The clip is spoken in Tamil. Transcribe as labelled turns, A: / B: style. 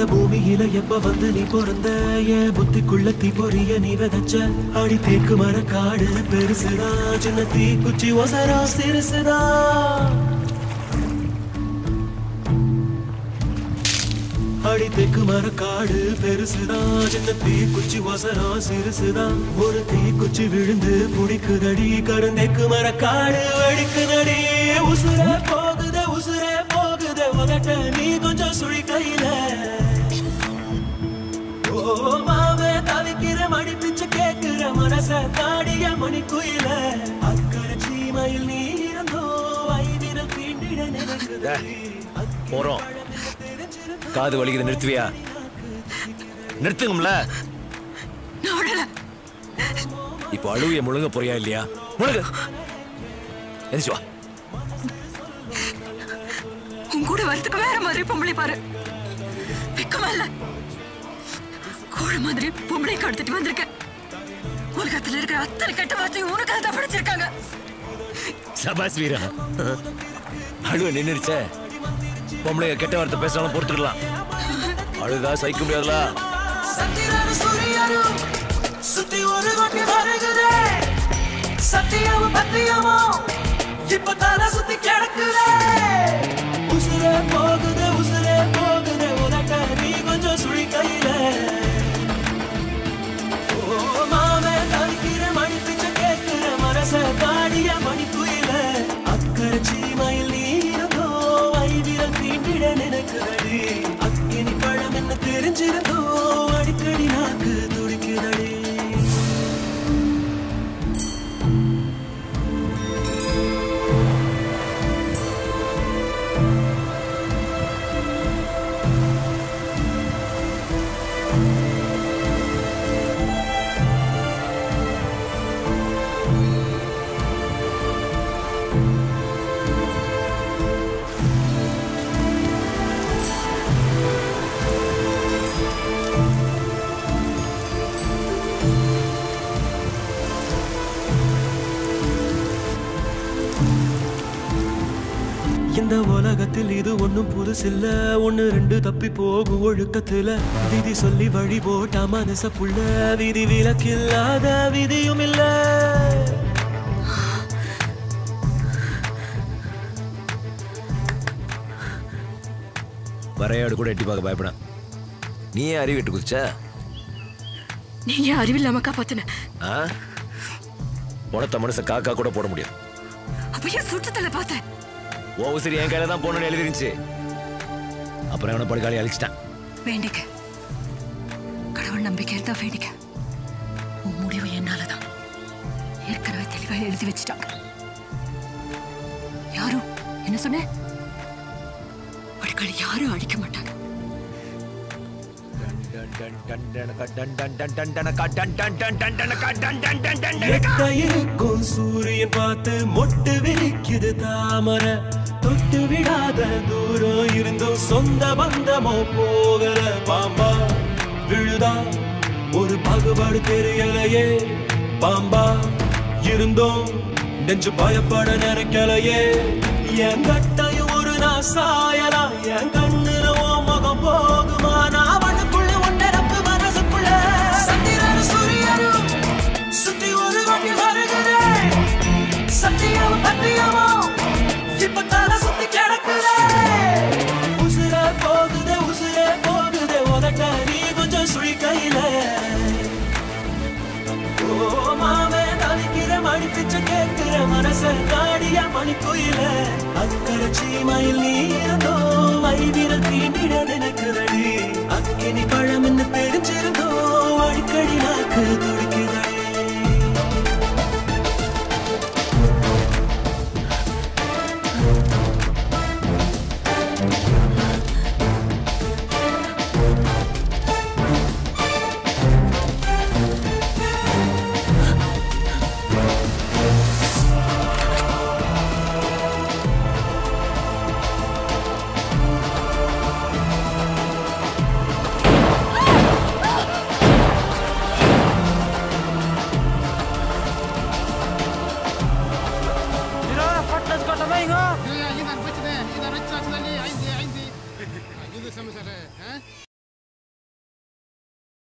A: இந்த பூமியில எப்ப வந்து நீ பிறந்த என் புத்திக்குள்ள தீ பொறிய நீ விதைச்ச அடி தேக்கு மர காடு பெருசுதா சின்ன தீ குச்சி ஒசரா சிறுசுதா அடி தெக்கு மர காடு பெருசுதான் சின்ன தீ குச்சி ஒசரா சிறுசுதான் ஒரு தீ குச்சி விழுந்து புடிக்குதடி கருந்தெக்கு மர காடு வெடிக்குதடி உசுர போகுதே உசுரே போகுதே உதட்ட நீ கொஞ்சம் சுழி கையில ஓ மாவே தவிக்கிற மடி பிச்சு கேக்குற மனச தாடிய மணி குயில அக்கறை சீமையில் நீ இருந்தோ ஐவிரல் தீண்டிட நினைக்குதடி
B: போறோம் காது வலிக்குது நிறுத்துவியா நிறுத்துங்கம்ல
C: நான் விடல
B: இப்போ அழுவிய முழுங்க போறியா இல்லையா முழுங்க எந்திரிச்சு வா
C: உன் கூட வரதுக்கு வேற மாதிரி பொம்பளை பாரு வெக்கமா இல்ல கோழ மாதிரி பொம்பளை கடத்திட்டு வந்திருக்கேன் உலகத்துல இருக்கிற அத்தனை கெட்ட வார்த்தையும் உனக்காக தான் படிச்சிருக்காங்க
B: சபாஸ் வீரா அழுவ நின்னுருச்சே பொம்பளைங்க கெட்ட வார்த்தை பேசினாலும் பொறுத்துக்கலாம் அழுதா சகிக்க முடியாதுல
A: சத்தியரான சூரியனும் சுத்தி ஒரு கொட்டி வருகுதே சத்தியமும் பத்தியமும் இப்ப தலை சுத்தி கிடக்குதே உசுரே போகுதே உசுரே போகுதே உனக்க நீ கொஞ்சம் சுழி கையில ஓ மாமே தவிக்கிற மணி பிச்சை கேட்கிற மனச காடிய மணி குயில அக்கறை சீமையில் நீ இருந்தோ ஐவிரல் தீண்டிட நினைக்குதடி அக்கினி பழம் என்ன தெரிஞ்சிருந்தோ அடிக்கடி நாக்கு துடிக்குதடி இந்த உலகத்தில் இது ஒண்ணும் புதுசில்ல ஒண்ணு ரெண்டு தப்பி போகும் ஒழுக்கத்துல விதி சொல்லி வழி போட்டா மனச புள்ள விதி விலக்கில்லாத விதியும் இல்ல
B: வரையாடு கூட எட்டி பார்க்க பயப்பட நீ ஏன் அறிவிட்டு குதிச்ச
C: நீங்க அறிவில்லாம காப்பாத்துன
B: ஆ உனத்த மனுஷன் காக்கா கூட போட முடியாது
C: அப்ப ஏன் சுற்றத்துல பார்த்தேன்
B: ஓ சரி என் கையில தான் போகணும்னு எழுதிருந்துச்சு அப்புறம் அவனை படுக்காளி அழிச்சிட்டான்
C: வேண்டிக்க கடவுள் நம்பிக்கை இருந்தா வேண்டிக்க உன் முடிவு என்னாலதான் ஏற்கனவே தெளிவா எழுதி வச்சுட்டாங்க யாரும் என்ன சொன்ன படுக்காளி யாரும் அழிக்க மாட்டாங்க
A: எட்ட இருக்கும் சூரியன் பார்த்து மொட்டு விரிக்குது தாமரை தொட்டு விடாத தூரம் இருந்தும் சொந்த பந்தமோ போகல பாம்பா விழுதா ஒரு பாகுபாடு தெரியலையே பாம்பா இருந்தோம் நெஞ்சு பயப்பட நினைக்கலையே என் கட்டையும் ஒரு நான் சாயலாம் என் கண்ணுல ஓ முகம் போகுமா நான் அவனுக்குள்ள ஒன்றரப்பு மனசுக்குள்ள சந்திரன சூரியனும் சுத்தி ஒரு கொட்டி வருகிறே சத்தியம் பத்தியமோ இப்ப தலை சுத்தி கிடக்குதே உசுரே போகுதே உசுரே போகுதே உதட்ட நீ கொஞ்சம் சுழி கையில ஓ மாமே தவிக்கிற மணி பிச்சை கேட்கிற மனச காடிய மணி குயில அக்கறை சீமையில் நீ இருந்தோ ஐவிரல் தீண்டிட நினைக்குதடி அக்கினி பழம் என்ன தெரிஞ்சிருந்தோ அடிக்கடி நாக்கு